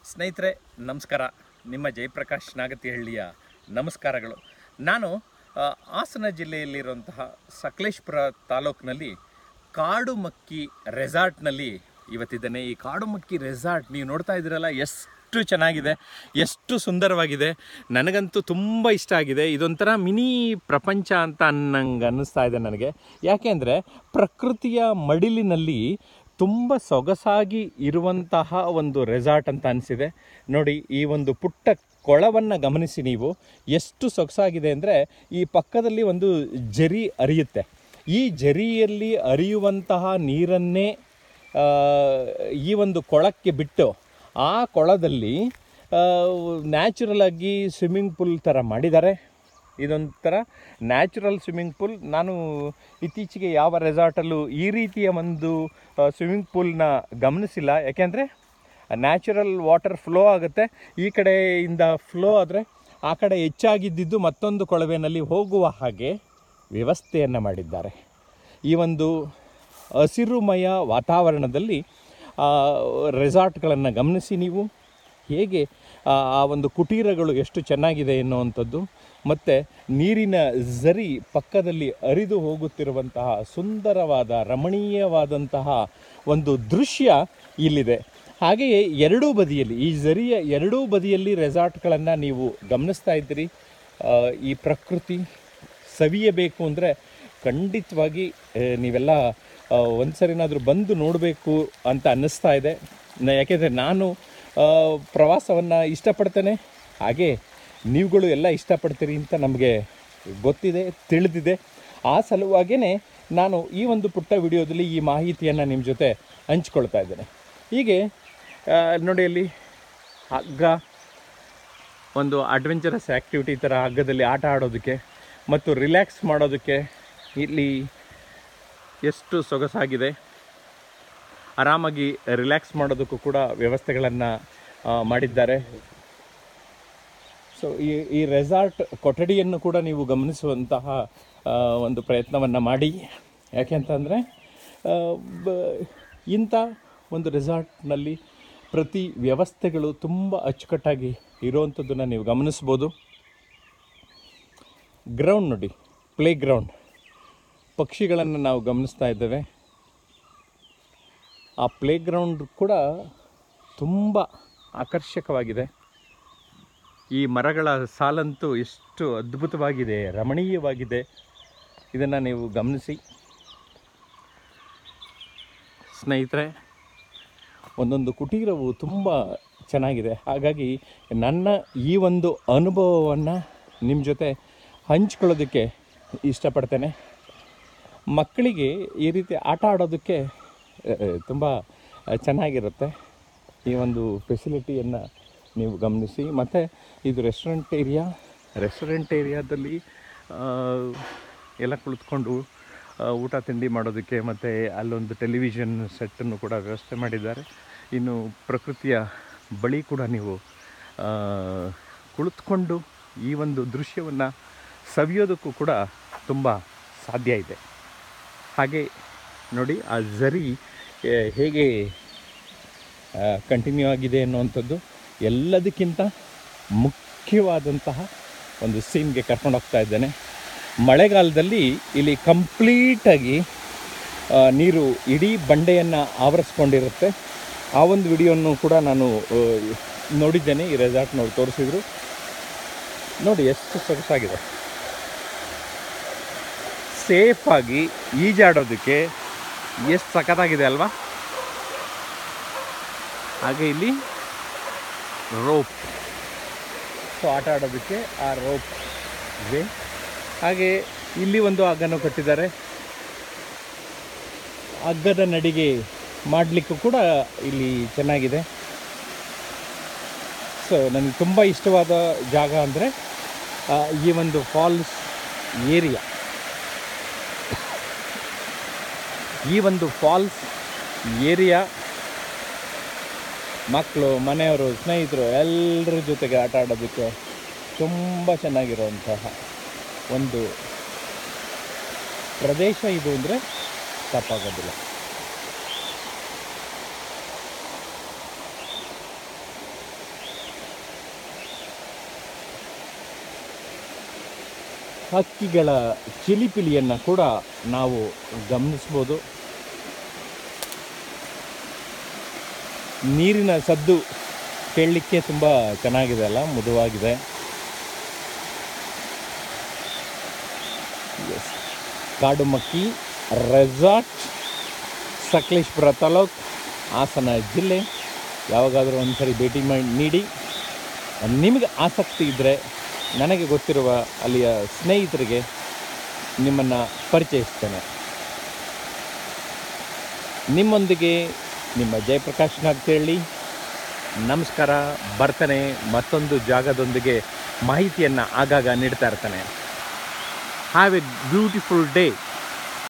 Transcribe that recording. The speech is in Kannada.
ಸ್ನೇಹಿತರೆ ನಮಸ್ಕಾರ ನಿಮ್ಮ ಜಯಪ್ರಕಾಶ್ ನಾಗತಿಹಳ್ಳಿಯ ನಮಸ್ಕಾರಗಳು ನಾನು ಆ, ಹಾಸನ ಜಿಲ್ಲೆಯಲ್ಲಿರುವಂತಹ ಸಕಲೇಶ್ಪುರ ತಾಲೂಕಿನಲ್ಲಿ ಕಾಡುಮಕ್ಕಿ ರೆಸಾರ್ಟ್ನಲ್ಲಿ ಇವತ್ತಿದ್ದೇನೆ ಈ ಕಾಡುಮಕ್ಕಿ ರೆಸಾರ್ಟ್ ನೀವು ನೋಡ್ತಾ ಇದ್ದೀರಲ್ಲ ಎಷ್ಟು ಚೆನ್ನಾಗಿದೆ ಎಷ್ಟು ಸುಂದರವಾಗಿದೆ ನನಗಂತೂ ತುಂಬ ಇಷ್ಟ ಆಗಿದೆ ಇದೊಂಥರ ಮಿನಿ ಪ್ರಪಂಚ ಅಂತ ಅನ್ನಂಗೆ ಅನ್ನಿಸ್ತಾ ಇದೆ ನನಗೆ ಯಾಕೆಂದರೆ ಪ್ರಕೃತಿಯ ಮಡಿಲಿನಲ್ಲಿ ತುಂಬ ಸೊಗಸಾಗಿ ಇರುವಂತಹ ಒಂದು ರೆಸಾರ್ಟ್ ಅಂತ ಅನಿಸಿದೆ ನೋಡಿ ಈ ಒಂದು ಪುಟ್ಟ ಕೊಳವನ್ನು ಗಮನಿಸಿ ನೀವು ಎಷ್ಟು ಸೊಗಸಾಗಿದೆ ಅಂದರೆ ಈ ಪಕ್ಕದಲ್ಲಿ ಒಂದು ಜರಿ ಹರಿಯುತ್ತೆ ಈ ಜರಿಯಲ್ಲಿ ಹರಿಯುವಂತಹ ನೀರನ್ನೇ ಆ, ಈ ಒಂದು ಕೊಳಕ್ಕೆ ಬಿಟ್ಟು ಆ ಕೊಳದಲ್ಲಿ ನ್ಯಾಚುರಲ್ ಆಗಿ ಸ್ವಿಮ್ಮಿಂಗ್ ಪೂಲ್ ಥರ ಮಾಡಿದ್ದಾರೆ ಇದೊಂಥರ ನ್ಯಾಚುರಲ್ ಸ್ವಿಮ್ಮಿಂಗ್ ಪೂಲ್ ನಾನು ಇತ್ತೀಚೆಗೆ ಯಾವ ರೆಸಾರ್ಟಲ್ಲೂ ಈ ರೀತಿಯ ಒಂದು ಸ್ವಿಮ್ಮಿಂಗ್ ಪೂಲ್ನ ಗಮನಿಸಿಲ್ಲ ಯಾಕೆಂದರೆ ನ್ಯಾಚುರಲ್ ವಾಟರ್ ಫ್ಲೋ ಆಗುತ್ತೆ ಈ ಕಡೆಯಿಂದ ಫ್ಲೋ ಆದರೆ ಆ ಕಡೆ ಹೆಚ್ಚಾಗಿದ್ದಿದ್ದು ಮತ್ತೊಂದು ಕೊಳವೆನಲ್ಲಿ ಹೋಗುವ ಹಾಗೆ ವ್ಯವಸ್ಥೆಯನ್ನು ಮಾಡಿದ್ದಾರೆ ಈ ಒಂದು ಹಸಿರುಮಯ ವಾತಾವರಣದಲ್ಲಿ ರೆಸಾರ್ಟ್ಗಳನ್ನು ಗಮನಿಸಿ ನೀವು ಹೇಗೆ ಆ ಆ ಒಂದು ಕುಟೀರಗಳು ಎಷ್ಟು ಚೆನ್ನಾಗಿದೆ ಎನ್ನುವಂಥದ್ದು ಮತ್ತು ನೀರಿನ ಝರಿ ಪಕ್ಕದಲ್ಲಿ ಹರಿದು ಹೋಗುತ್ತಿರುವಂತಹ ಸುಂದರವಾದ ರಮಣೀಯವಾದಂತಹ ಒಂದು ದೃಶ್ಯ ಇಲ್ಲಿದೆ ಹಾಗೆಯೇ ಎರಡೂ ಬದಿಯಲ್ಲಿ ಈ ಝರಿಯ ಎರಡೂ ಬದಿಯಲ್ಲಿ ರೆಸಾರ್ಟ್ಗಳನ್ನು ನೀವು ಗಮನಿಸ್ತಾ ಇದ್ದೀರಿ ಆ, ಈ ಪ್ರಕೃತಿ ಸವಿಯಬೇಕು ಅಂದರೆ ಖಂಡಿತವಾಗಿ ಆ, ನೀವೆಲ್ಲ ಒಂದು ಸರಿನಾದರೂ ಬಂದು ನೋಡಬೇಕು ಅಂತ ಅನ್ನಿಸ್ತಾ ಇದೆ ನ- ಯಾಕೆಂದರೆ ನಾನು ಪ್ರವಾಸವನ್ನು ಇಷ್ಟಪಡ್ತೇನೆ ಹಾಗೆ ನೀವುಗಳು ಎಲ್ಲ ಇಷ್ಟಪಡ್ತೀರಿ ಅಂತ ನಮಗೆ ಗೊತ್ತಿದೆ ತಿಳಿದಿದೆ ಆ ಸಲುವಾಗಿಯೇ ನಾನು ಈ ಒಂದು ಪುಟ್ಟ ವಿಡಿಯೋದಲ್ಲಿ ಈ ಮಾಹಿತಿಯನ್ನು ನಿಮ್ಮ ಜೊತೆ ಹಂಚ್ಕೊಳ್ತಾ ಇದ್ದೇನೆ ಹೀಗೆ ಆ, ನೋಡಿ ಅಲ್ಲಿ ಹಗ್ಗ ಒಂದು ಅಡ್ವೆಂಚರಸ್ ಆ್ಯಕ್ಟಿವಿಟಿ ಥರ ಹಗ್ಗದಲ್ಲಿ ಆಟ ಆಡೋದಕ್ಕೆ ಮತ್ತು ರಿಲ್ಯಾಕ್ಸ್ ಮಾಡೋದಕ್ಕೆ ಇಲ್ಲಿ ಎಷ್ಟು ಸೊಗಸಾಗಿದೆ ಆರಾಮಾಗಿ ರಿಲ್ಯಾಕ್ಸ್ ಮಾಡೋದಕ್ಕೂ ಕೂಡ ವ್ಯವಸ್ಥೆಗಳನ್ನು ಮಾಡಿದ್ದಾರೆ ಸೊ ಈ ಈ ರೆಸಾರ್ಟ್ ಕೊಠಡಿಯನ್ನು ಕೂಡ ನೀವು ಗಮನಿಸುವಂತಹ ಆ, ಒಂದು ಪ್ರಯತ್ನವನ್ನು ಮಾಡಿ ಯಾಕೆಂತಂದರೆ ಇಂಥ ಒಂದು ರೆಸಾರ್ಟ್ನಲ್ಲಿ ಪ್ರತಿ ವ್ಯವಸ್ಥೆಗಳು ತುಂಬ ಅಚ್ಚುಕಟ್ಟಾಗಿ ಇರುವಂಥದ್ದನ್ನು ನೀವು ಗಮನಿಸ್ಬೋದು ಗ್ರೌಂಡ್ ನೋಡಿ ಪ್ಲೇ ಗ್ರೌಂಡ್ ಪಕ್ಷಿಗಳನ್ನು ನಾವು ಗಮನಿಸ್ತಾ ಇದ್ದೇವೆ ಆ ಪ್ಲೇ ಗ್ರೌಂಡ್ ಕೂಡ ತುಂಬ ಆಕರ್ಷಕವಾಗಿದೆ ಈ ಮರಗಳ ಸಾಲಂತೂ ಎಷ್ಟು ಅದ್ಭುತವಾಗಿದೆ ರಮಣೀಯವಾಗಿದೆ ಇದನ್ನು ನೀವು ಗಮನಿಸಿ ಸ್ನೇಹಿತರೆ ಒಂದೊಂದು ಕುಟೀರವು ತುಂಬ ಚೆನ್ನಾಗಿದೆ ಹಾಗಾಗಿ ನನ್ನ ಈ ಒಂದು ಅನುಭವವನ್ನು ನಿಮ್ಮ ಜೊತೆ ಹಂಚ್ಕೊಳ್ಳೋದಕ್ಕೆ ಇಷ್ಟಪಡ್ತೇನೆ ಮಕ್ಕಳಿಗೆ ಈ ರೀತಿ ಆಟ ಆಡೋದಕ್ಕೆ ತುಂಬ ಚೆನ್ನಾಗಿರುತ್ತೆ ಈ ಒಂದು ಫೆಸಿಲಿಟಿಯನ್ನು ನೀವು ಗಮನಿಸಿ ಮತ್ತು ಇದು ರೆಸ್ಟೋರೆಂಟ್ ಏರಿಯಾ ರೆಸ್ಟೋರೆಂಟ್ ಏರಿಯಾದಲ್ಲಿ ಆ, ಎಲ್ಲ ಕುಳಿತುಕೊಂಡು ಆ, ಊಟ ತಿಂಡಿ ಮಾಡೋದಕ್ಕೆ ಮತ್ತು ಅಲ್ಲೊಂದು ಟೆಲಿವಿಷನ್ ಸೆಟ್ಟನ್ನು ಕೂಡ ವ್ಯವಸ್ಥೆ ಮಾಡಿದ್ದಾರೆ ಇನ್ನು ಪ್ರಕೃತಿಯ ಬಳಿ ಕೂಡ ನೀವು ಆ, ಕುಳಿತುಕೊಂಡು ಈ ಒಂದು ದೃಶ್ಯವನ್ನು ಸವಿಯೋದಕ್ಕೂ ಕೂಡ ತುಂಬ ಸಾಧ್ಯ ಇದೆ ಹಾಗೆ ನೋಡಿ ಆ ಝರಿ ಆ, ಹೇಗೆ ಕಂಟಿನ್ಯೂ ಆಗಿದೆ ಅನ್ನುವಂಥದ್ದು ಎಲ್ಲದಕ್ಕಿಂತ ಮುಖ್ಯವಾದಂತಹ ಒಂದು ಸೀನ್ಗೆ ಕರ್ಕೊಂಡು ಹೋಗ್ತಾ ಇದ್ದೇನೆ ಮಳೆಗಾಲದಲ್ಲಿ ಇಲ್ಲಿ ಕಂಪ್ಲೀಟಾಗಿ ಆ, ನೀರು ಇಡೀ ಬಂಡೆಯನ್ನು ಆವರಿಸ್ಕೊಂಡಿರುತ್ತೆ ಆ ಒಂದು ವಿಡಿಯೋನು ಕೂಡ ನಾನು ಆ, ನೋಡಿದ್ದೇನೆ ಈ ರೆಸಾರ್ಟ್ನವ್ರು ತೋರಿಸಿದ್ರು ನೋಡಿ ಎಷ್ಟು ಸೊಗಸಾಗಿದೆ ಸೇಫಾಗಿ ಈಜಾಡೋದಕ್ಕೆ ಎಷ್ಟು ಸಖತ್ತಾಗಿದೆ ಅಲ್ವಾ ಹಾಗೆ ಇಲ್ಲಿ ರೋಪ್ ಸೊ ಆಟ ಆಡೋದಕ್ಕೆ ಆ ರೋಪ್ ಇದೆ ಹಾಗೆ ಇಲ್ಲಿ ಒಂದು ಹಗ್ಗನ ಕಟ್ಟಿದ್ದಾರೆ ಹಗ್ಗದ ನಡಿಗೆ ಮಾಡಲಿಕ್ಕೂ ಕೂಡ ಇಲ್ಲಿ ಚೆನ್ನಾಗಿದೆ ಸೊ ನನಗೆ ತುಂಬ ಇಷ್ಟವಾದ ಜಾಗ ಅಂದರೆ ಈ ಒಂದು ಫಾಲ್ಸ್ ಏರಿಯಾ ಈ ಒಂದು ಫಾಲ್ಸ್ ಏರಿಯಾ ಮಕ್ಕಳು ಮನೆಯವರು ಸ್ನೇಹಿತರು ಎಲ್ಲರ ಜೊತೆಗೆ ಆಟ ಆಡೋದಕ್ಕೆ ತುಂಬ ಚೆನ್ನಾಗಿರುವಂತಹ ಒಂದು ಪ್ರದೇಶ ಇದು ಅಂದರೆ ತಪ್ಪಾಗೋದಿಲ್ಲ ಹಕ್ಕಿಗಳ ಚಿಲಿಪಿಲಿಯನ್ನು ಕೂಡ ನಾವು ಗಮನಿಸ್ಬೋದು ನೀರಿನ ಸದ್ದು ಕೇಳಲಿಕ್ಕೆ ತುಂಬ ಚೆನ್ನಾಗಿದೆ ಅಲ್ಲ ಮೃದುವಾಗಿದೆ ಎಸ್ ಕಾಡು ಮಕ್ಕಿ ರೆಸಾರ್ಟ್ ಸಕಲೇಶ್ಪುರ ತಾಲೂಕ್ ಹಾಸನ ಜಿಲ್ಲೆ ಯಾವಾಗಾದರೂ ಒಂದು ಸರಿ ಭೇಟಿ ಮಾಡಿ ನೀಡಿ ನಿಮಗೆ ಆಸಕ್ತಿ ಇದ್ದರೆ ನನಗೆ ಗೊತ್ತಿರುವ ಅಲ್ಲಿಯ ಸ್ನೇಹಿತರಿಗೆ ನಿಮ್ಮನ್ನು ಪರಿಚಯಿಸ್ತೇನೆ ನಿಮ್ಮೊಂದಿಗೆ ನಿಮ್ಮ ಜಯಪ್ರಕಾಶ್ ನಾಗ್ತೇಳಿ ನಮಸ್ಕಾರ ಬರ್ತೇನೆ ಮತ್ತೊಂದು ಜಾಗದೊಂದಿಗೆ ಮಾಹಿತಿಯನ್ನು ಆಗಾಗ ನೀಡ್ತಾ ಇರ್ತಾನೆ ಹ್ಯಾವ್ ಎ ಬ್ಯೂಟಿಫುಲ್ ಡೇ